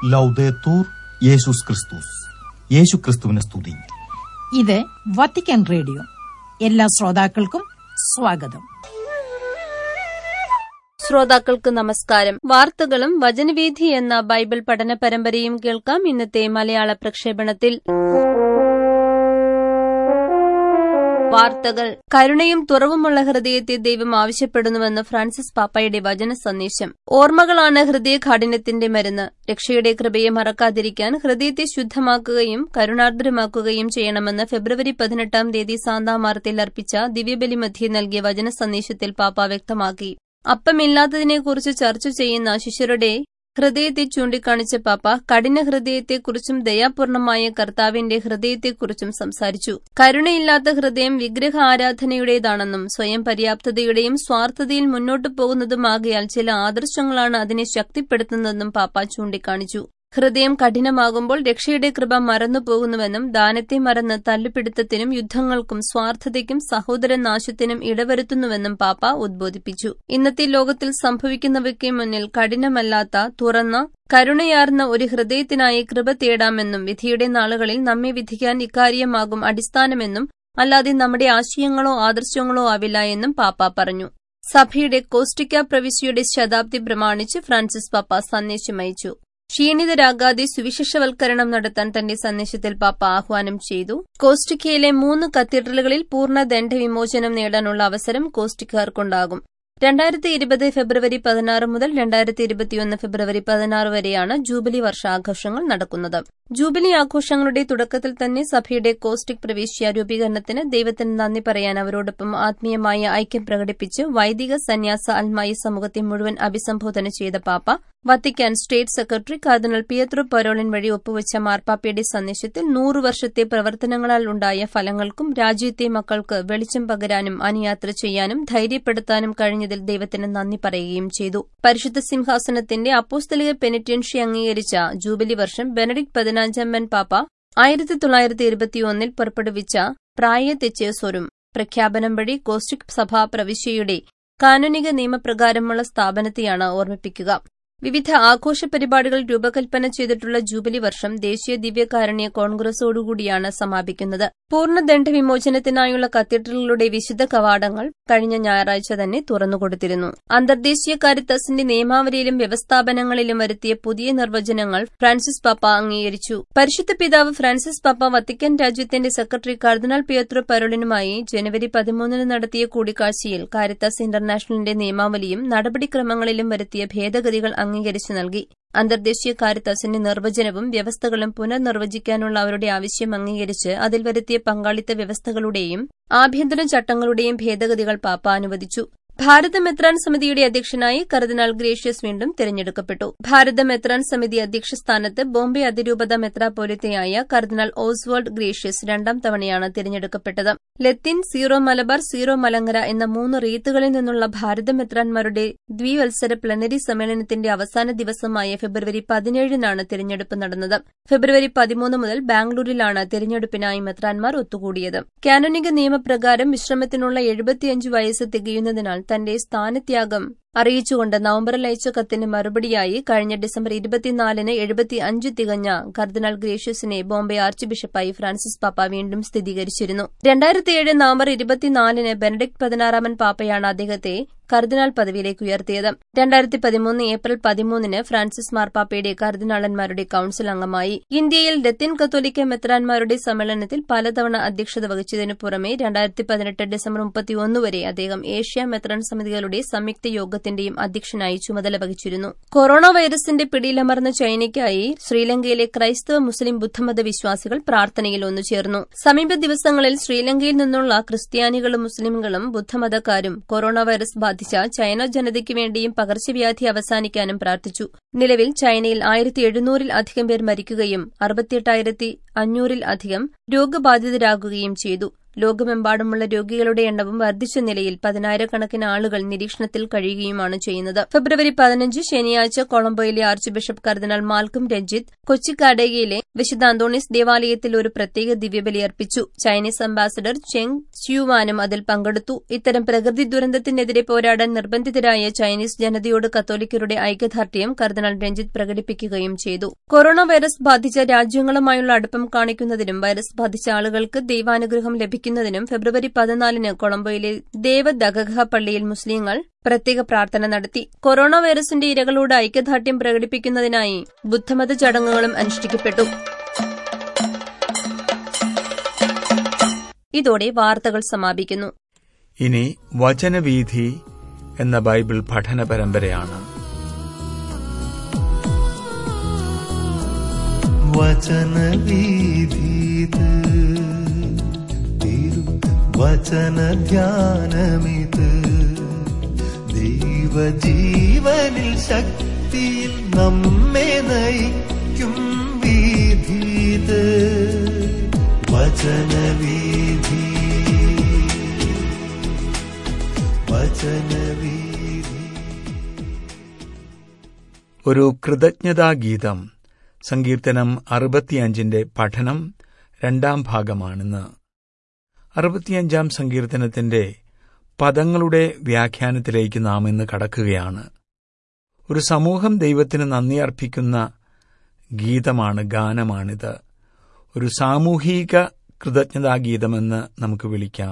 ലൗദേത്തൂർ യേശുസ് ക്രിസ്തുസ് യേശു ക്രിസ്തുവിനെ സ്തുതി ഇത് വത്തിക്കാൻ റേഡിയോ എല്ലാ ശ്രോതാക്കൾക്കും സ്വാഗതം ശ്രോതാക്കൾക്ക് നമസ്കാരം വാർത്തകളും വചനവീഥി എന്ന ബൈബിൾ പഠന പരമ്പരയും കേൾക്കാം ഇന്നത്തെ മലയാള പ്രക്ഷേപണത്തിൽ വാർത്തകൾ കരുണയും തുറവുമുള്ള ഹൃദയത്തെ ദൈവം ആവശ്യപ്പെടുന്നുവെന്ന് ഫ്രാൻസിസ് പാപ്പയുടെ വചന സന്ദേശം ഓർമ്മകളാണ് ഹൃദയകാഠിന്യത്തിന്റെ മരുന്ന് രക്ഷയുടെ കൃപയെ മറക്കാതിരിക്കാൻ ഹൃദയത്തെ ശുദ്ധമാക്കുകയും കരുണാർദ്രമാക്കുകയും ചെയ്യണമെന്ന് ഫെബ്രുവരി പതിനെട്ടാം തീയതി സാന്താമാർത്തിൽ അർപ്പിച്ച ദിവ്യബലി മധ്യേ നൽകിയ വചന സന്ദേശത്തിൽ പാപ്പ വ്യക്തമാക്കി അപ്പമില്ലാത്തതിനെക്കുറിച്ച് ചർച്ച ചെയ്യുന്ന ശിഷ്യരുടെ ഹൃദയത്തെ ചൂണ്ടിക്കാണിച്ച പാപ്പ കഠിന ഹൃദയത്തെക്കുറിച്ചും ദയാപൂർണമായ കർത്താവിന്റെ ഹൃദയത്തെക്കുറിച്ചും സംസാരിച്ചു കരുണയില്ലാത്ത ഹൃദയം വിഗ്രഹ ആരാധനയുടേതാണെന്നും സ്വയം പര്യാപ്തതയുടെയും സ്വാർത്ഥതയിൽ മുന്നോട്ടു പോകുന്നതുമാകയാൽ ചില ആദർശങ്ങളാണ് അതിനെ ശക്തിപ്പെടുത്തുന്നതെന്നും പാപ്പ ചൂണ്ടിക്കാണിച്ചു ഹൃദയം കഠിനമാകുമ്പോൾ രക്ഷയുടെ കൃപ മറന്നുപോകുന്നുവെന്നും ദാനത്തെ മറന്ന് തല്ലുപിടുത്തത്തിനും യുദ്ധങ്ങൾക്കും സ്വാർത്ഥതയ്ക്കും സഹോദര നാശത്തിനും ഇടവരുത്തുന്നുവെന്നും പാപ്പ ഉദ്ബോധിപ്പിച്ചു ഇന്നത്തെ ലോകത്തിൽ സംഭവിക്കുന്നവയ്ക്ക് മുന്നിൽ കഠിനമല്ലാത്ത തുറന്ന കരുണയാർന്ന ഒരു ഹൃദയത്തിനായി കൃപ തേടാമെന്നും വിധിയുടെ നാളുകളിൽ നമ്മെ വിധിക്കാൻ ഇക്കാര്യമാകും അടിസ്ഥാനമെന്നും അല്ലാതെ നമ്മുടെ ആശയങ്ങളോ ആദർശങ്ങളോ ആവില്ല എന്നും പാപ്പ പറഞ്ഞു സഭയുടെ കോസ്റ്റിക്ക പ്രവിശ്യയുടെ ശതാബ്ദി പ്രമാണിച്ച് ഫ്രാൻസിസ് പാപ്പ സന്ദേശമയച്ചു ക്ഷീണിതരാകാതെ സുവിശേഷവൽക്കരണം നടത്താൻ തന്റെ സന്ദേശത്തിൽ പാപ്പ ആഹ്വാനം ചെയ്തു കോസ്റ്റിക്കയിലെ മൂന്ന് കത്തീഡ്രലുകളിൽ പൂർണ്ണ ദണ്ഡവിമോചനം നേടാനുള്ള അവസരം കോസ്റ്റിക്കാർക്കുണ്ടാകും രണ്ടായിരത്തി ഇരുപത് ഫെബ്രുവരി പതിനാറ് മുതൽ രണ്ടായിരത്തി ഇരുപത്തിയൊന്ന് ഫെബ്രുവരി പതിനാറ് വരെയാണ് ജൂബിലി വർഷാഘോഷങ്ങൾ നടക്കുന്നത് ജൂബിലി ആഘോഷങ്ങളുടെ തുടക്കത്തിൽ തന്നെ സഭയുടെ കോസ്റ്റിക് പ്രവേശ്യ രൂപീകരണത്തിന് ദൈവത്തിന് നന്ദി പറയാൻ അവരോടൊപ്പം ആത്മീയമായ ഐക്യം പ്രകടിപ്പിച്ച് വൈദിക സന്യാസ അൽമായി സമൂഹത്തെ മുഴുവൻ അഭിസംബോധന ചെയ്ത പാപ്പ Vatican state secretary cardinal Pietro Parolin വഴി ഒപ്പുവച്ച മാർപ്പാപ്പയുടെ സന്ദേശത്തിൽ നൂറു വർഷത്തെ പ്രവർത്തനങ്ങളാൽ ഉണ്ടായ ഫലങ്ങൾക്കും രാജ്യത്തെ മക്കൾക്ക് വെളിച്ചം പകരാനും അനുയാത്ര ചെയ്യാനും ധൈര്യപ്പെടുത്താനും കഴിഞ്ഞതിൽ ദൈവത്തിന് നന്ദി പറയുകയും ചെയ്തു പരിശുദ്ധ സിംഹാസനത്തിന്റെ അപ്പോസ്തലിക പെനിറ്റൻഷ്യ അംഗീകരിച്ച ജൂബിലി വർഷം ബെനഡിക്ട് പതിനഞ്ചാമൻ പാപ്പ ആയിരത്തി തൊള്ളായിരത്തി ഇരുപത്തിയൊന്നിൽ പുറപ്പെടുവിച്ച പ്രായ തെച്ചേസോരും പ്രഖ്യാപനം വഴി കോസ്റ്റിക് സഭാ പ്രവിശ്യയുടെ കാനൂനിക നിയമപ്രകാരമുള്ള സ്ഥാപനത്തെയാണ് ഓർമ്മിപ്പിക്കുക വിവിധ ആഘോഷ പരിപാടികൾ രൂപകൽപ്പന ചെയ്തിട്ടുള്ള ജൂബിലി വർഷം ദേശീയ ദിവ്യകാരുണ്യ കോൺഗ്രസോടുകൂടിയാണ് സമാപിക്കുന്നത് പൂർണ്ണദണ്ഡ വിമോചനത്തിനായുള്ള കത്തീഡ്രലുകളുടെ വിശുദ്ധ കവാടങ്ങൾ കഴിഞ്ഞ ഞായറാഴ്ച തന്നെ തുറന്നുകൊടുത്തിരുന്നു അന്തർദേശീയ കാരിത്തസിന്റെ നിയമാവലിയിലും വ്യവസ്ഥാപനങ്ങളിലും വരുത്തിയ പുതിയ നിർവചനങ്ങൾ ഫ്രാൻസിസ് പാപ്പ അംഗീകരിച്ചു പരിശുദ്ധ പിതാവ് ഫ്രാൻസിസ് പാപ്പ വത്തിക്കാൻ രാജ്യത്തിന്റെ സെക്രട്ടറി കർദിനാൾ പിയത്രോ പരോളിനുമായി ജനുവരി പതിമൂന്നിന് നടത്തിയ കൂടിക്കാഴ്ചയിൽ കാരിത്താസ് ഇന്റർനാഷണലിന്റെ നിയമാവലിയും നടപടിക്രമങ്ങളിലും വരുത്തിയ ഭേദഗതികൾ അംഗീകരിച്ചു നൽകി അന്തർദേശീയ കാരിത്താസിന്റെ നിർവചനവും വ്യവസ്ഥകളും പുനർനിർവചിക്കാനുള്ള അവരുടെ ആവശ്യം അംഗീകരിച്ച് അതിൽ വരുത്തിയ പങ്കാളിത്ത വ്യവസ്ഥകളുടെയും ആഭ്യന്തര ചട്ടങ്ങളുടെയും ഭേദഗതികൾ പാപ്പ അനുവദിച്ചു ഭാരത മെത്രാൻ സമിതിയുടെ അധ്യക്ഷനായി കർദിനാൾ ഗ്രേഷ്യസ് വീണ്ടും തിരഞ്ഞെടുക്കപ്പെട്ടു ഭാരത മെത്രാൻ സമിതി അധ്യക്ഷ സ്ഥാനത്ത് ബോംബെ അതിരൂപത മെത്രാപോലിത്തയായ കർദിനാൾ ഓസ്വാൾഡ് ഗ്രേഷ്യസ് രണ്ടാം തവണയാണ് തിരഞ്ഞെടുക്കപ്പെട്ടത് ലത്തിൻ സീറോ മലബാർ സീറോ മലങ്കര എന്ന മൂന്ന് റീത്തുകളിൽ നിന്നുള്ള ഭാരത മെത്രാൻമാരുടെ ദ്വിവത്സര പ്ലനറി സമ്മേളനത്തിന്റെ അവസാന ദിവസമായ ഫെബ്രുവരി പതിനേഴിനാണ് തിരഞ്ഞെടുപ്പ് നടന്നത് ഫെബ്രുവരി പതിമൂന്ന് മുതൽ ബാംഗ്ലൂരിലാണ് തിരഞ്ഞെടുപ്പിനായി മെത്രാൻമാർ ഒത്തുകൂടിയത് കാനോനിക നിയമപ്രകാരം വിശ്രമത്തിനുള്ള എഴുപത്തിയഞ്ച് വയസ്സ് തികയുന്നതിനാൽ തന്റെ സ്ഥാനത്യാഗം അറിയിച്ചുകൊണ്ട് നവംബറിൽ അയച്ച കത്തിന് മറുപടിയായി കഴിഞ്ഞ ഡിസംബർ ഇരുപത്തിനാലിന് എഴുപത്തി അഞ്ച് തികഞ്ഞ കർദിനാൾ ഗ്രേഷ്യസിനെ ബോംബെ ആർച്ച് ബിഷപ്പായി ഫ്രാൻസിസ് പാപ്പ വീണ്ടും സ്ഥിരീകരിച്ചിരുന്നു രണ്ടായിരത്തിയേഴ് നവംബർ ഇരുപത്തിനാലിന് ബെനഡിക്ട് പതിനാറാമൻ പാപ്പയാണ് അദ്ദേഹത്തെ കർദിനാൾ പദവിയിലേക്ക് ഉയർത്തിയത് രണ്ടായിരത്തി പതിമൂന്ന് ഏപ്രിൽ പതിമൂന്നിന് ഫ്രാൻസിസ് മാർപ്പാപ്പയുടെ കർദിനാളന്മാരുടെ കൌൺസിൽ അംഗമായി ഇന്ത്യയിൽ ലത്തിൻ കത്തോലിക്ക മെത്രാൻമാരുടെ സമ്മേളനത്തിൽ പലതവണ അധ്യക്ഷത വഹിച്ചതിനു പുറമെ രണ്ടായിരത്തി പതിനെട്ട് ഡിസംബർ മുപ്പത്തിയൊന്ന് വരെ അദ്ദേഹം ഏഷ്യ മെത്രാൻ സമിതികളുടെ സംയുക്ത യോഗത്തിന്റെയും അധ്യക്ഷനായി ചുമതല വഹിച്ചിരുന്നു കൊറോണ വൈറസിന്റെ പിടിയിലമർന്ന ചൈനയ്ക്കായി ശ്രീലങ്കയിലെ ക്രൈസ്തവ മുസ്ലിം ബുദ്ധമത വിശ്വാസികൾ പ്രാർത്ഥനയിൽ ഒന്നുചേർന്നു സമീപ ദിവസങ്ങളിൽ ശ്രീലങ്കയിൽ നിന്നുള്ള ക്രിസ്ത്യാനികളും മുസ്ലിംകളും ബുദ്ധമതക്കാരും കൊറോണ വൈറസ് ബാധിച്ച ചൈന ജനതയ്ക്ക് വേണ്ടിയും പകർച്ചവ്യാധി അവസാനിക്കാനും പ്രാർത്ഥിച്ചു നിലവിൽ ചൈനയിൽ ആയിരത്തി എഴുന്നൂറിൽ അധികം പേർ മരിക്കുകയും അറുപത്തിയെട്ടായിരത്തി അഞ്ഞൂറിൽ അധികം രോഗബാധിതരാകുകയും ചെയ്തു ലോകമെമ്പാടുമുള്ള രോഗികളുടെ എണ്ണവും വർദ്ധിച്ച നിലയിൽ പതിനായിരക്കണക്കിന് ആളുകൾ നിരീക്ഷണത്തിൽ കഴിയുകയുമാണ് ചെയ്യുന്നത് ഫെബ്രുവരി പതിനഞ്ച് ശനിയാഴ്ച കൊളംബോയിലെ ആർച്ച് ബിഷപ്പ് കർദിനാൾ മാൽക്കം രഞ്ജിത്ത് കൊച്ചി കാടകയിലെ വിശുദ്ധ അന്തോണീസ് ദേവാലയത്തിൽ ഒരു പ്രത്യേക ദിവ്യബലി അർപ്പിച്ചു ചൈനീസ് അംബാസഡർ ചെങ് ച്യൂവാനും അതിൽ പങ്കെടുത്തു ഇത്തരം പ്രകൃതി ദുരന്തത്തിനെതിരെ പോരാടാൻ നിർബന്ധിതരായ ചൈനീസ് ജനതയോട് കത്തോലിക്കരുടെ ഐക്യദാർഢ്യം കർദിനാൾ രഞ്ജിത്ത് പ്രകടിപ്പിക്കുകയും ചെയ്തു കൊറോണ വൈറസ് ബാധിച്ച രാജ്യങ്ങളുമായുള്ള അടുപ്പം കാണിക്കുന്നതിനും വൈറസ് ബാധിച്ച ആളുകൾക്ക് ദൈവാനുഗ്രഹം ലഭിക്കുന്നതിനും ഫെബ്രുവരി പതിനാലിന് കൊളംബോയിലെ ദേവദഗഹ പള്ളിയിൽ മുസ്ലിങ്ങൾ പ്രത്യേക പ്രാർത്ഥന നടത്തി കൊറോണ വൈറസിന്റെ ഇരകളോട് ഐക്യദാർഢ്യം പ്രകടിപ്പിക്കുന്നതിനായി ബുദ്ധമത ചടങ്ങുകളും അനുഷ്ഠിക്കപ്പെട്ടു ഇതോടെ വാർത്തകൾ സമാപിക്കുന്നു ഇനി വചനവീഥി എന്ന ബൈബിൾ പഠന പരമ്പരയാണ് വചനവീഥീത് തിരു വചനധ്യാനമിത് ദൈവജീവനിൽ ശക്തിയിൽ നമ്മെ നയിക്കും വീഥീത് വചനവീഥി വചനവീഥി ഒരു കൃതജ്ഞതാ ഗീതം സങ്കീർത്തനം അറുപത്തിയഞ്ചിന്റെ പഠനം രണ്ടാം ഭാഗമാണിന്ന് അറുപത്തിയഞ്ചാം സങ്കീർത്തനത്തിന്റെ പദങ്ങളുടെ വ്യാഖ്യാനത്തിലേക്ക് നാം ഇന്ന് കടക്കുകയാണ് ഒരു സമൂഹം ദൈവത്തിന് നന്ദി അർപ്പിക്കുന്ന ഗീതമാണ് ഗാനമാണിത് ഒരു സാമൂഹിക കൃതജ്ഞതാ ഗീതമെന്ന് നമുക്ക് വിളിക്കാം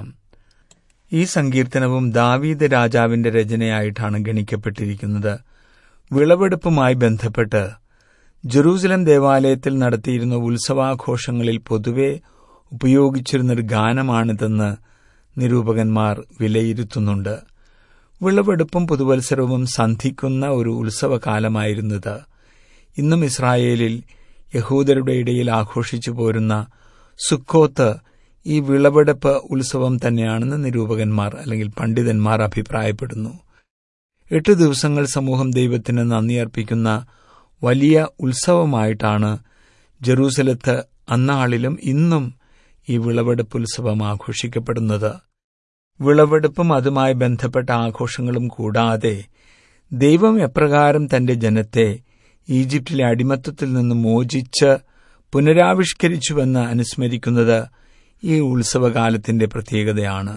ഈ സങ്കീർത്തനവും ദാവീദ് രാജാവിന്റെ രചനയായിട്ടാണ് ഗണിക്കപ്പെട്ടിരിക്കുന്നത് വിളവെടുപ്പുമായി ബന്ധപ്പെട്ട് ജെറൂസലം ദേവാലയത്തിൽ നടത്തിയിരുന്ന ഉത്സവാഘോഷങ്ങളിൽ പൊതുവെ ഉപയോഗിച്ചിരുന്നൊരു ഗാനമാണിതെന്ന് നിരൂപകന്മാർ വിലയിരുത്തുന്നുണ്ട് വിളവെടുപ്പും പുതുവത്സരവും സന്ധിക്കുന്ന ഒരു ഉത്സവകാലമായിരുന്നത് ഇന്നും ഇസ്രായേലിൽ യഹൂദരുടെ ഇടയിൽ ആഘോഷിച്ചു പോരുന്ന സുക്കോത്ത് ഈ വിളവെടുപ്പ് ഉത്സവം തന്നെയാണെന്ന് നിരൂപകന്മാർ അല്ലെങ്കിൽ പണ്ഡിതന്മാർ അഭിപ്രായപ്പെടുന്നു എട്ട് ദിവസങ്ങൾ സമൂഹം ദൈവത്തിന് നന്ദി അർപ്പിക്കുന്ന വലിയ ഉത്സവമായിട്ടാണ് ജെറൂസലത്ത് അന്നാളിലും ഇന്നും ഈ വിളവെടുപ്പ് ഉത്സവം ആഘോഷിക്കപ്പെടുന്നത് വിളവെടുപ്പും അതുമായി ബന്ധപ്പെട്ട ആഘോഷങ്ങളും കൂടാതെ ദൈവം എപ്രകാരം തന്റെ ജനത്തെ ഈജിപ്തിലെ അടിമത്തത്തിൽ നിന്ന് മോചിച്ച് പുനരാവിഷ്കരിച്ചുവെന്ന് അനുസ്മരിക്കുന്നത് ഈ ഉത്സവകാലത്തിന്റെ പ്രത്യേകതയാണ്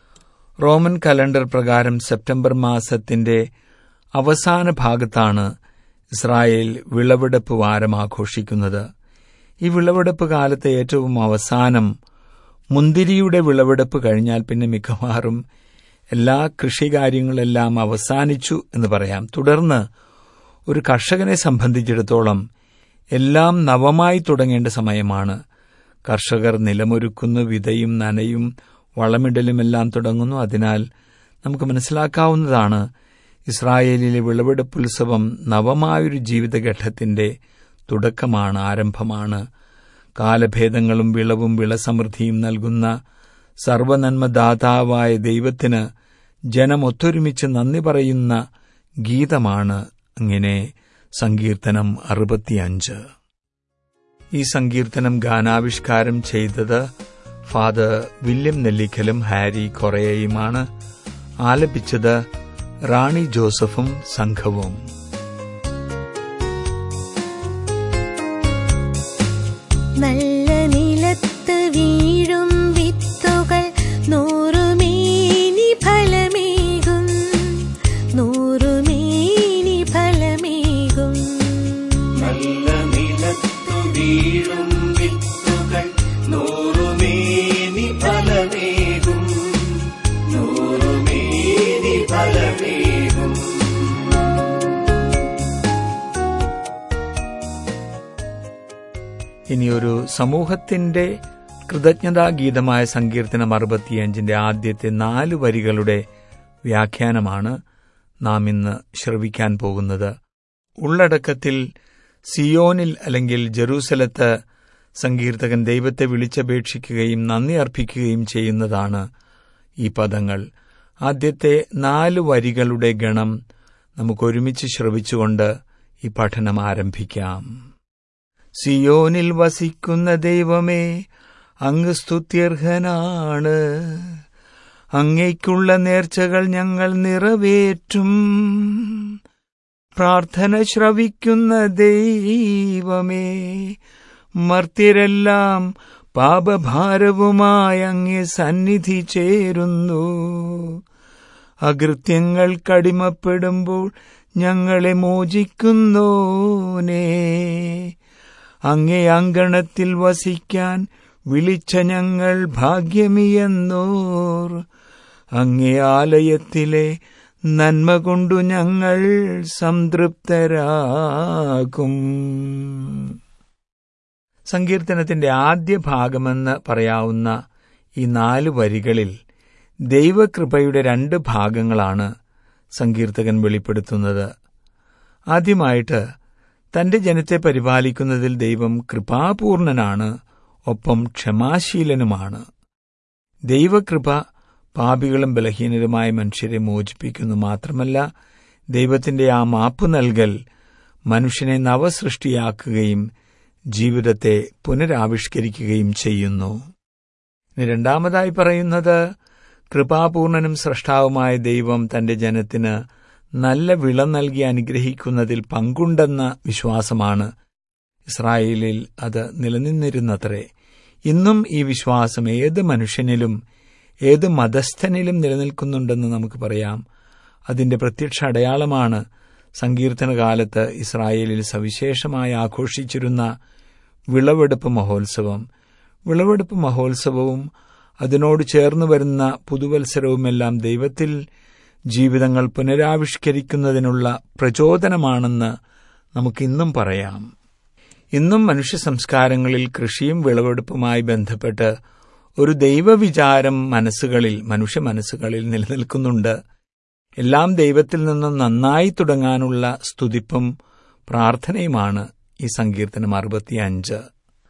റോമൻ കലണ്ടർ പ്രകാരം സെപ്റ്റംബർ മാസത്തിന്റെ അവസാന ഭാഗത്താണ് ഇസ്രായേൽ വിളവെടുപ്പ് വാരം ആഘോഷിക്കുന്നത് ഈ വിളവെടുപ്പ് കാലത്തെ ഏറ്റവും അവസാനം മുന്തിരിയുടെ വിളവെടുപ്പ് കഴിഞ്ഞാൽ പിന്നെ മിക്കവാറും എല്ലാ കൃഷികാര്യങ്ങളെല്ലാം അവസാനിച്ചു എന്ന് പറയാം തുടർന്ന് ഒരു കർഷകനെ സംബന്ധിച്ചിടത്തോളം എല്ലാം നവമായി തുടങ്ങേണ്ട സമയമാണ് കർഷകർ നിലമൊരുക്കുന്നു വിതയും നനയും വളമിടലുമെല്ലാം തുടങ്ങുന്നു അതിനാൽ നമുക്ക് മനസ്സിലാക്കാവുന്നതാണ് ഇസ്രായേലിലെ വിളവെടുപ്പ് ഉത്സവം നവമായൊരു ജീവിതഘട്ടത്തിന്റെ തുടക്കമാണ് ആരംഭമാണ് കാലഭേദങ്ങളും വിളവും വിളസമൃദ്ധിയും നൽകുന്ന സർവനന്മദാതാവായ ദൈവത്തിന് ജനം ഒത്തൊരുമിച്ച് നന്ദി പറയുന്ന ഗീതമാണ് അങ്ങനെ സങ്കീർത്തനം അറുപത്തിയഞ്ച് ഈ സങ്കീർത്തനം ഗാനാവിഷ്കാരം ചെയ്തത് ഫാദർ വില്യം നെല്ലിക്കലും ഹാരി കൊറയയുമാണ് ആലപിച്ചത് റാണി ജോസഫും സംഘവും നല്ല നിലത്ത് വീഴും വിത്തുകൾ നൂറുമേനി ഫലമേകും നൂറുമേനി ഫലമേകും നല്ല നിലത്തു വീഴും വിത്തുകൾ നൂറുമേനി ഫലമേകും നൂറുമേനി ഫലമേകും ഇനിയൊരു സമൂഹത്തിന്റെ കൃതജ്ഞതാ ഗീതമായ സങ്കീർത്തനം അറുപത്തിയഞ്ചിന്റെ ആദ്യത്തെ നാല് വരികളുടെ വ്യാഖ്യാനമാണ് നാം ഇന്ന് ശ്രവിക്കാൻ പോകുന്നത് ഉള്ളടക്കത്തിൽ സിയോനിൽ അല്ലെങ്കിൽ ജെറൂസലത്ത് സങ്കീർത്തകൻ ദൈവത്തെ വിളിച്ചപേക്ഷിക്കുകയും നന്ദി അർപ്പിക്കുകയും ചെയ്യുന്നതാണ് ഈ പദങ്ങൾ ആദ്യത്തെ നാല് വരികളുടെ ഗണം നമുക്കൊരുമിച്ച് ശ്രവിച്ചുകൊണ്ട് ഈ പഠനം ആരംഭിക്കാം സിയോനിൽ വസിക്കുന്ന ദൈവമേ അങ്ങ് സ്തുത്യർഹനാണ് അങ്ങയ്ക്കുള്ള നേർച്ചകൾ ഞങ്ങൾ നിറവേറ്റും പ്രാർത്ഥന ശ്രവിക്കുന്ന ദൈവമേ മർത്യരെല്ലാം പാപഭാരവുമായി അങ്ങേ സന്നിധി ചേരുന്നു അകൃത്യങ്ങൾ കടിമപ്പെടുമ്പോൾ ഞങ്ങളെ മോചിക്കുന്നോനേ അങ്ങേ അങ്കണത്തിൽ വസിക്കാൻ വിളിച്ച ഞങ്ങൾ ഭാഗ്യമിയെന്നോർ അങ്ങേ ആലയത്തിലെ നന്മ കൊണ്ടു ഞങ്ങൾ സംതൃപ്തരാകും സങ്കീർത്തനത്തിന്റെ ആദ്യ ഭാഗമെന്ന് പറയാവുന്ന ഈ നാല് വരികളിൽ ദൈവകൃപയുടെ രണ്ട് ഭാഗങ്ങളാണ് സങ്കീർത്തകൻ വെളിപ്പെടുത്തുന്നത് ആദ്യമായിട്ട് തന്റെ ജനത്തെ പരിപാലിക്കുന്നതിൽ ദൈവം കൃപാപൂർണനാണ് ഒപ്പം ക്ഷമാശീലനുമാണ് ദൈവകൃപ പാപികളും ബലഹീനരുമായ മനുഷ്യരെ മോചിപ്പിക്കുന്നു മാത്രമല്ല ദൈവത്തിന്റെ ആ മാപ്പ് നൽകൽ മനുഷ്യനെ നവസൃഷ്ടിയാക്കുകയും ജീവിതത്തെ പുനരാവിഷ്കരിക്കുകയും ചെയ്യുന്നു ഇനി രണ്ടാമതായി പറയുന്നത് കൃപാപൂർണനും സൃഷ്ടാവുമായ ദൈവം തന്റെ ജനത്തിന് നല്ല വിള നൽകി അനുഗ്രഹിക്കുന്നതിൽ പങ്കുണ്ടെന്ന വിശ്വാസമാണ് ഇസ്രായേലിൽ അത് നിലനിന്നിരുന്നത്രേ ഇന്നും ഈ വിശ്വാസം ഏത് മനുഷ്യനിലും ഏത് മതസ്ഥനിലും നിലനിൽക്കുന്നുണ്ടെന്ന് നമുക്ക് പറയാം അതിന്റെ പ്രത്യക്ഷ അടയാളമാണ് സങ്കീർത്തന കാലത്ത് ഇസ്രായേലിൽ സവിശേഷമായി ആഘോഷിച്ചിരുന്ന വിളവെടുപ്പ് മഹോത്സവം വിളവെടുപ്പ് മഹോത്സവവും അതിനോട് ചേർന്ന് വരുന്ന പുതുവത്സരവുമെല്ലാം ദൈവത്തിൽ ജീവിതങ്ങൾ പുനരാവിഷ്കരിക്കുന്നതിനുള്ള പ്രചോദനമാണെന്ന് നമുക്കിന്നും പറയാം ഇന്നും മനുഷ്യ സംസ്കാരങ്ങളിൽ കൃഷിയും വിളവെടുപ്പുമായി ബന്ധപ്പെട്ട് ഒരു ദൈവവിചാരം മനസ്സുകളിൽ മനുഷ്യ മനസ്സുകളിൽ നിലനിൽക്കുന്നുണ്ട് എല്ലാം ദൈവത്തിൽ നിന്നും നന്നായി തുടങ്ങാനുള്ള സ്തുതിപ്പും പ്രാർത്ഥനയുമാണ് ഈ സങ്കീർത്തനം അറുപത്തിയഞ്ച്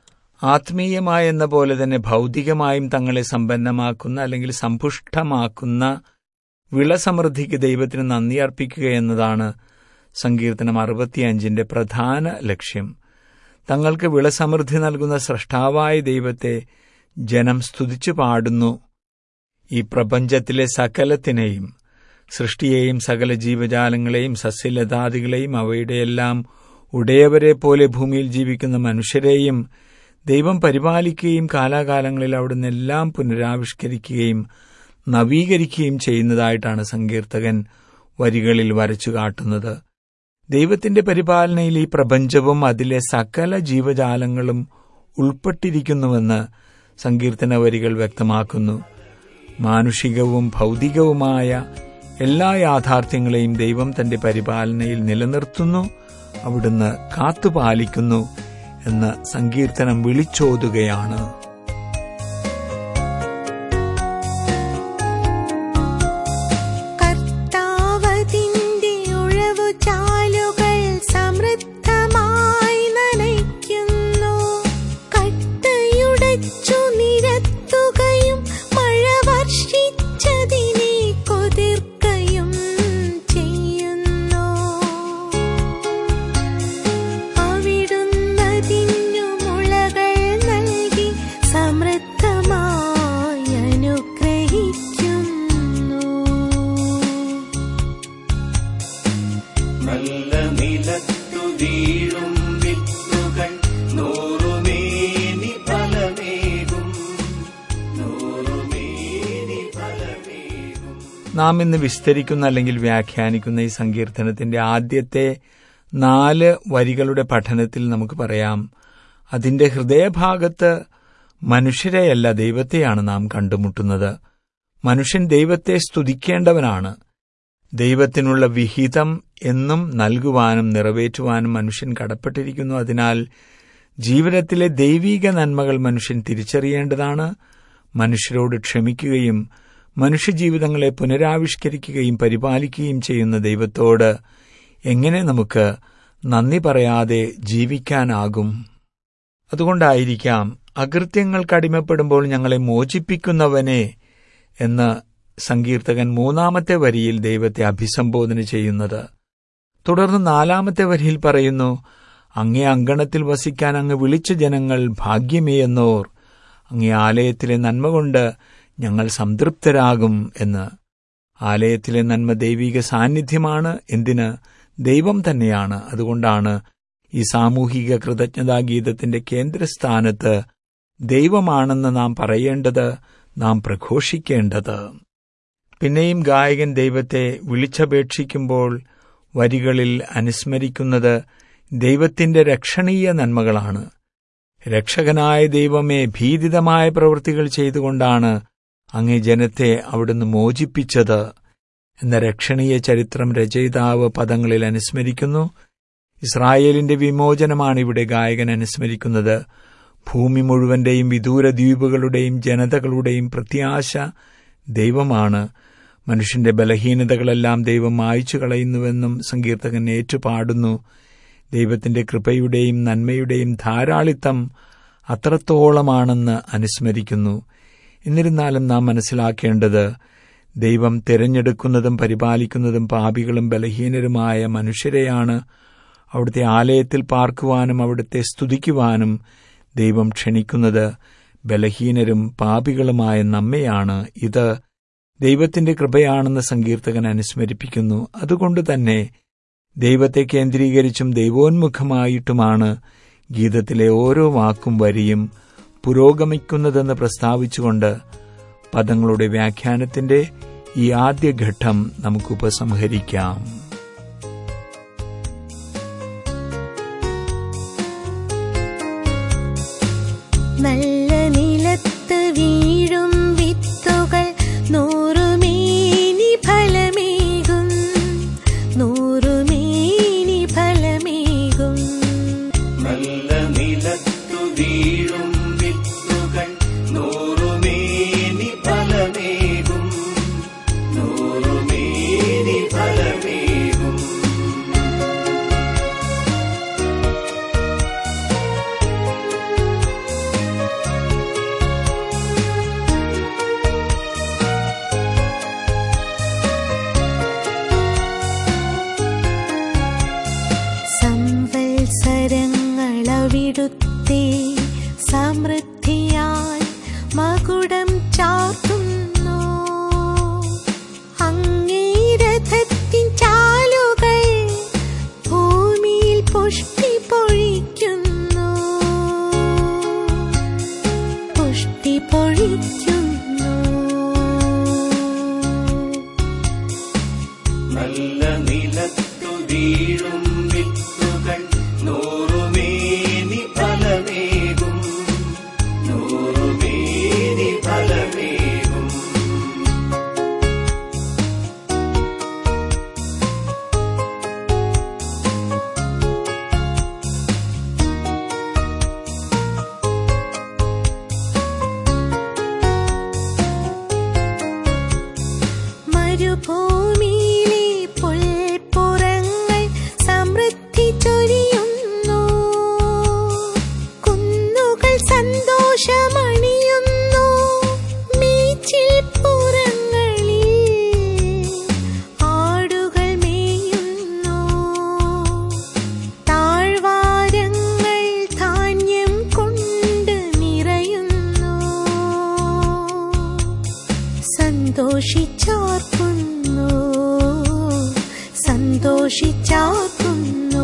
ആത്മീയമായ എന്ന പോലെ തന്നെ ഭൗതികമായും തങ്ങളെ സമ്പന്നമാക്കുന്ന അല്ലെങ്കിൽ സമ്പുഷ്ടമാക്കുന്ന വിളസമൃദ്ധിക്ക് ദൈവത്തിന് നന്ദി അർപ്പിക്കുക എന്നതാണ് സങ്കീർത്തനം അറുപത്തിയഞ്ചിന്റെ പ്രധാന ലക്ഷ്യം തങ്ങൾക്ക് വിളസമൃദ്ധി നൽകുന്ന സൃഷ്ടാവായ ദൈവത്തെ ജനം സ്തുതിച്ചു പാടുന്നു ഈ പ്രപഞ്ചത്തിലെ സകലത്തിനെയും സൃഷ്ടിയെയും സകല ജീവജാലങ്ങളെയും സസ്യലതാദികളെയും അവയുടെയെല്ലാം ഉടയവരെ പോലെ ഭൂമിയിൽ ജീവിക്കുന്ന മനുഷ്യരെയും ദൈവം പരിപാലിക്കുകയും കാലാകാലങ്ങളിൽ അവിടുന്ന് എല്ലാം പുനരാവിഷ്കരിക്കുകയും നവീകരിക്കുകയും ചെയ്യുന്നതായിട്ടാണ് സങ്കീർത്തകൻ വരികളിൽ വരച്ചു കാട്ടുന്നത് ദൈവത്തിന്റെ പരിപാലനയിൽ ഈ പ്രപഞ്ചവും അതിലെ സകല ജീവജാലങ്ങളും ഉൾപ്പെട്ടിരിക്കുന്നുവെന്ന് സങ്കീർത്തന വരികൾ വ്യക്തമാക്കുന്നു മാനുഷികവും ഭൗതികവുമായ എല്ലാ യാഥാർത്ഥ്യങ്ങളെയും ദൈവം തന്റെ പരിപാലനയിൽ നിലനിർത്തുന്നു അവിടുന്ന് കാത്തുപാലിക്കുന്നു എന്ന് സങ്കീർത്തനം വിളിച്ചോതുകയാണ് കർത്താവതിന്റെ ഉഴവു ചാലുകൾ സമൃദ്ധമായി നനയ്ക്കുന്നു കട്ടയുടച്ചു നിരത്തുകയും മഴ വർഷിച്ചതിനെ കൊതിർക്കയും ചെയ്യുന്നു അവിടുന്നതിന്നു മുളകൾ നൽകി സമൃദ്ധമായി അനുഗ്രഹിക്കുന്നു നല്ല നിലത്തു വീഴും വിത്തുകൾ നൂറുമേനി ഫലമേകും നൂറുമേനി ഫലമേകും നാം ഇന്ന് വിസ്തരിക്കുന്ന അല്ലെങ്കിൽ വ്യാഖ്യാനിക്കുന്ന ഈ സങ്കീർത്തനത്തിന്റെ ആദ്യത്തെ നാല് വരികളുടെ പഠനത്തിൽ നമുക്ക് പറയാം അതിന്റെ ഹൃദയഭാഗത്ത് മനുഷ്യരെയല്ല ദൈവത്തെയാണ് നാം കണ്ടുമുട്ടുന്നത് മനുഷ്യൻ ദൈവത്തെ സ്തുതിക്കേണ്ടവനാണ് ദൈവത്തിനുള്ള വിഹിതം എന്നും നൽകുവാനും നിറവേറ്റുവാനും മനുഷ്യൻ കടപ്പെട്ടിരിക്കുന്നു അതിനാൽ ജീവിതത്തിലെ ദൈവീക നന്മകൾ മനുഷ്യൻ തിരിച്ചറിയേണ്ടതാണ് മനുഷ്യരോട് ക്ഷമിക്കുകയും മനുഷ്യജീവിതങ്ങളെ പുനരാവിഷ്കരിക്കുകയും പരിപാലിക്കുകയും ചെയ്യുന്ന ദൈവത്തോട് എങ്ങനെ നമുക്ക് നന്ദി പറയാതെ ജീവിക്കാനാകും അതുകൊണ്ടായിരിക്കാം അകൃത്യങ്ങൾക്ക് അടിമപ്പെടുമ്പോൾ ഞങ്ങളെ മോചിപ്പിക്കുന്നവനെ എന്ന് സങ്കീർത്തകൻ മൂന്നാമത്തെ വരിയിൽ ദൈവത്തെ അഭിസംബോധന ചെയ്യുന്നത് തുടർന്ന് നാലാമത്തെ വരിയിൽ പറയുന്നു അങ്ങേ അങ്കണത്തിൽ വസിക്കാൻ അങ്ങ് വിളിച്ച ജനങ്ങൾ ഭാഗ്യമേ എന്നോർ അങ്ങേ ആലയത്തിലെ നന്മ കൊണ്ട് ഞങ്ങൾ സംതൃപ്തരാകും എന്ന് ആലയത്തിലെ നന്മ ദൈവിക സാന്നിധ്യമാണ് എന്തിന് ദൈവം തന്നെയാണ് അതുകൊണ്ടാണ് ഈ സാമൂഹിക കൃതജ്ഞതാ ഗീതത്തിന്റെ കേന്ദ്രസ്ഥാനത്ത് ദൈവമാണെന്ന് നാം പറയേണ്ടത് നാം പ്രഘോഷിക്കേണ്ടത് പിന്നെയും ഗായകൻ ദൈവത്തെ വിളിച്ചപേക്ഷിക്കുമ്പോൾ വരികളിൽ അനുസ്മരിക്കുന്നത് ദൈവത്തിന്റെ രക്ഷണീയ നന്മകളാണ് രക്ഷകനായ ദൈവമേ ഭീതിതമായ പ്രവൃത്തികൾ ചെയ്തുകൊണ്ടാണ് അങ്ങേ ജനത്തെ അവിടുന്ന് മോചിപ്പിച്ചത് എന്ന രക്ഷണീയ ചരിത്രം രചയിതാവ് പദങ്ങളിൽ അനുസ്മരിക്കുന്നു ഇസ്രായേലിന്റെ വിമോചനമാണ് ഇവിടെ ഗായകൻ അനുസ്മരിക്കുന്നത് ഭൂമി മുഴുവന്റെയും വിദൂര ദ്വീപുകളുടെയും ജനതകളുടെയും പ്രത്യാശ ദൈവമാണ് മനുഷ്യന്റെ ബലഹീനതകളെല്ലാം ദൈവം മായ്ച്ചു കളയുന്നുവെന്നും സങ്കീർത്തകൻ ഏറ്റുപാടുന്നു ദൈവത്തിന്റെ കൃപയുടെയും നന്മയുടെയും ധാരാളിത്തം അത്രത്തോളമാണെന്ന് അനുസ്മരിക്കുന്നു എന്നിരുന്നാലും നാം മനസ്സിലാക്കേണ്ടത് ദൈവം തിരഞ്ഞെടുക്കുന്നതും പരിപാലിക്കുന്നതും പാപികളും ബലഹീനരുമായ മനുഷ്യരെയാണ് അവിടുത്തെ ആലയത്തിൽ പാർക്കുവാനും അവിടുത്തെ സ്തുതിക്കുവാനും ദൈവം ക്ഷണിക്കുന്നത് ബലഹീനരും പാപികളുമായ നമ്മെയാണ് ഇത് ദൈവത്തിന്റെ കൃപയാണെന്ന് സങ്കീർത്തകൻ അനുസ്മരിപ്പിക്കുന്നു അതുകൊണ്ട് തന്നെ ദൈവത്തെ കേന്ദ്രീകരിച്ചും ദൈവോന്മുഖമായിട്ടുമാണ് ഗീതത്തിലെ ഓരോ വാക്കും വരിയും പുരോഗമിക്കുന്നതെന്ന് പ്രസ്താവിച്ചുകൊണ്ട് പദങ്ങളുടെ വ്യാഖ്യാനത്തിന്റെ ഈ ആദ്യ ഘട്ടം നമുക്ക് ഉപസംഹരിക്കാം നല്ല നിലത്ത് വീഴും വിത്തുകൾ നൂറുമേനി ഫലമേകും നൂറുമേനി ഫലമേകും നല്ല നിലത്തു വീഴും വിത്തുകൾ നൂറുമേനി ഫലമേകും നൂറുമേനി ഫലമേകും സംവത്സരങ്ങളവിടുത്തെ സമൃദ്ധിയാൽ മകുടം ചാർത്തുന്നു അങ്ങേരഥത്തിൻ ചാലുകൾ ഭൂമിയിൽ പുഷ്ടി പൊഴിക്കുന്നു പുഷ്ടി പൊഴിക്കുന്നു നല്ല നിലത്തു വീഴും വിത്തുകൾ നൂറുമേനി ഫലമേകും നൂറുമേനി ഫലമേകും മരുഭൂമിയിലെ പുൽപ്പുറങ്ങൾ സമൃദ്ധി ചൊരിയുന്നു കുന്നുകൾ സന്തോഷമണിയുന്നു മീച്ചിൽ പുറങ്ങളിൽ ആടുകൾ മേയുന്നു താഴ്വാരങ്ങൾ ധാന്യം കൊണ്ട് നിറയുന്നു സന്തോഷിച്ചാർക്കുന്നു സന്തോഷിച്ചാർക്കുന്നു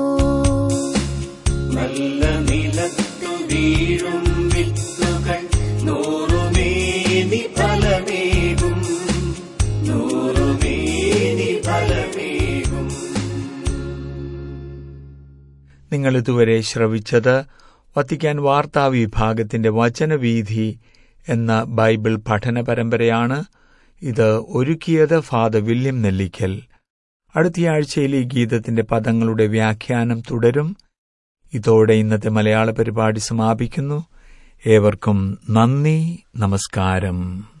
നല്ല നിലത്തു വീഴും വിത്തുകൾ നൂറുമേനി ഫലമേകും നൂറുമേനി ഫലമേകും നിങ്ങൾ ഇതുവരെ ശ്രവിച്ചത് വത്തിക്കാൻ വാർത്താ വിഭാഗത്തിന്റെ വചനവീഥി എന്ന ബൈബിൾ പഠന പരമ്പരയാണ് ഇത് ഒരുക്കിയത് ഫാദർ വില്യം നെല്ലിക്കൽ അടുത്തയാഴ്ചയിൽ ഈ ഗീതത്തിന്റെ പദങ്ങളുടെ വ്യാഖ്യാനം തുടരും ഇതോടെ ഇന്നത്തെ മലയാള പരിപാടി സമാപിക്കുന്നു ഏവർക്കും നന്ദി നമസ്കാരം